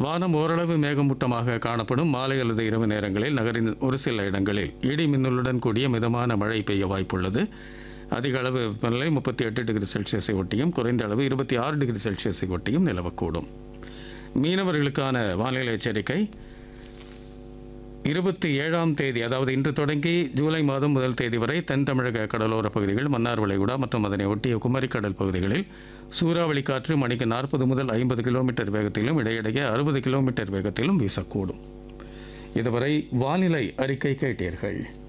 வானம் ஓரளவு மேகமூட்டமாக காணப்படும் மாலை அல்லது இரவு நேரங்களில் நகரின் ஒரு சில இடங்களில் இடி மின்னலுடன் கூடிய மிதமான மழை பெய்ய வாய்ப்புள்ளது அதிக அளவு வெப்பநிலை முப்பத்தி எட்டு டிகிரி செல்சியஸை ஒட்டியும் குறைந்த அளவு இருபத்தி ஆறு டிகிரி செல்சியஸை ஒட்டியும் நிலவக்கூடும் மீனவர்களுக்கான வானிலை எச்சரிக்கை இருபத்தி ஏழாம் தேதி அதாவது இன்று தொடங்கி ஜூலை மாதம் முதல் தேதி வரை தென் தமிழக கடலோர பகுதிகள் மன்னார் வளைகுடா மற்றும் அதனை ஒட்டிய குமரிக்கடல் பகுதிகளில் சூறாவளி காற்று மணிக்கு நாற்பது முதல் ஐம்பது கிலோமீட்டர் வேகத்திலும் இடையிடையே அறுபது கிலோமீட்டர் வேகத்திலும் வீசக்கூடும் இதுவரை வானிலை அறிக்கை கேட்டீர்கள்